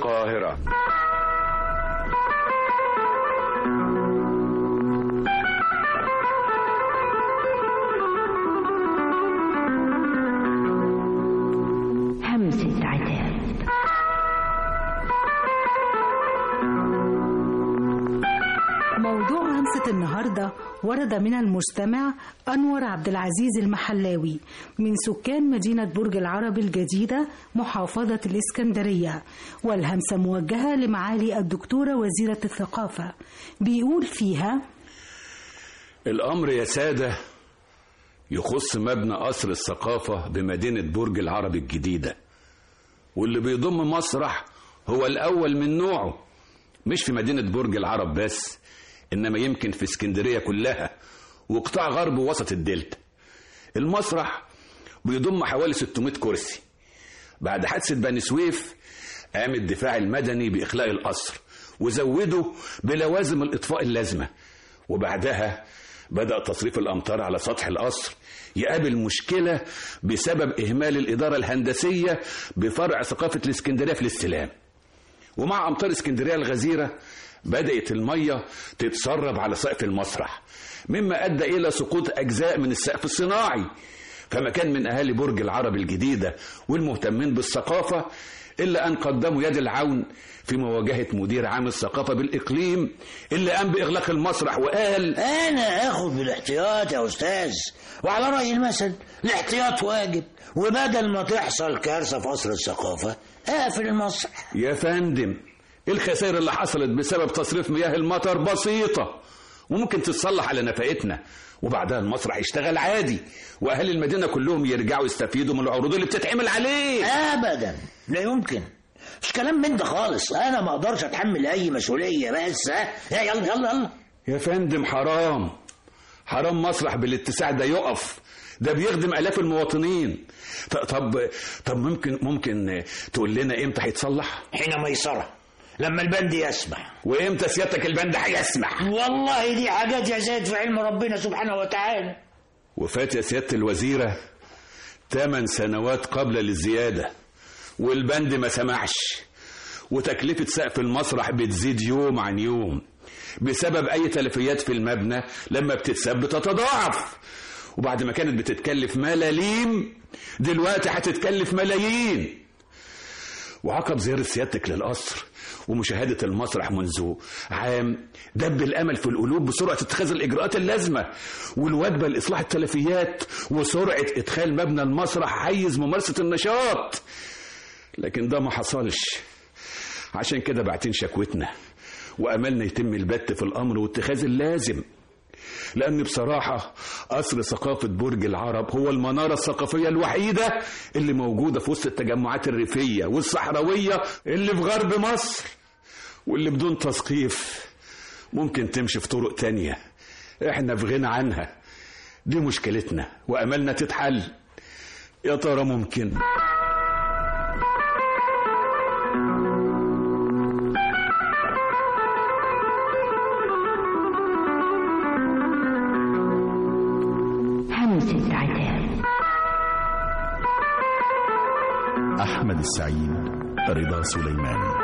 القاهرة همسة عتاب موضوع همسة النهاردة ورد من المستمع أنور عبد العزيز المحلاوي من سكان مدينة برج العرب الجديدة محافظة الإسكندرية والهمسة موجهة لمعالي الدكتورة وزيرة الثقافة بيقول فيها الأمر يا سادة يخص مبنى قصر الثقافة بمدينة برج العرب الجديدة واللي بيضم مسرح هو الأول من نوعه مش في مدينة برج العرب بس إنما يمكن في اسكندرية كلها وقطاع غرب ووسط الدلتا المسرح بيضم حوالي 600 كرسي بعد حادثة بني سويف قام الدفاع المدني بإخلاء القصر وزودوا بلوازم الإطفاء اللازمة وبعدها بدأ تصريف الأمطار على سطح القصر يقابل مشكلة بسبب إهمال الإدارة الهندسية بفرع ثقافة الإسكندرية في الاستلام ومع أمطار اسكندرية الغزيرة بدأت المية تتسرب على سقف المسرح مما أدى إلى سقوط أجزاء من السقف الصناعي فما كان من أهالي برج العرب الجديدة والمهتمين بالثقافة إلا أن قدموا يد العون في مواجهة مدير عام الثقافة بالإقليم اللي قام بإغلاق المسرح وقال انا اخد بالاحتياط يا استاذ وعلى راي المثل الاحتياط واجب وبدل ما تحصل كارثه في قصر الثقافه اقفل المسرح يا فندم الخسائر اللي حصلت بسبب تصريف مياه المطر بسيطة وممكن تتصلح على نفقتنا وبعدها المسرح يشتغل عادي واهالي المدينه كلهم يرجعوا يستفيدوا من العروض اللي بتتعمل عليه ابدا لا يمكن مش كلام من ده خالص انا ما اقدرش اتحمل اي مسؤوليه بس ها يلا يلا يلا يا فندم حرام حرام مسرح بالاتساع ده يقف ده بيخدم الاف المواطنين ط- طب طب ممكن ممكن تقول لنا امتى هيتصلح حين ميسره لما البند يسمح وامتى سيادتك البند هيسمح والله دي حاجات يا زيد في علم ربنا سبحانه وتعالى وفات يا سيادة الوزيرة ثمان سنوات قبل الزيادة والبند ما سمعش وتكلفة سقف المسرح بتزيد يوم عن يوم بسبب أي تلفيات في المبنى لما بتتساب بتتضاعف وبعد ما كانت بتتكلف ملاليم دلوقتي هتتكلف ملايين وعقب زيارة سيادتك للقصر ومشاهدة المسرح منذ عام دب الأمل في القلوب بسرعة اتخاذ الإجراءات اللازمة والوجبة لإصلاح التلفيات وسرعة إدخال مبنى المسرح حيز ممارسة النشاط لكن ده ما حصلش عشان كده بعتين شكوتنا وأملنا يتم البت في الأمر واتخاذ اللازم لأن بصراحة قصر ثقافة برج العرب هو المنارة الثقافية الوحيدة اللي موجودة في وسط التجمعات الريفية والصحراوية اللي في غرب مصر واللي بدون تثقيف ممكن تمشي في طرق تانية احنا في غنى عنها دي مشكلتنا وأملنا تتحل يا ترى ممكن همسة عتاب أحمد السعيد رضا سليمان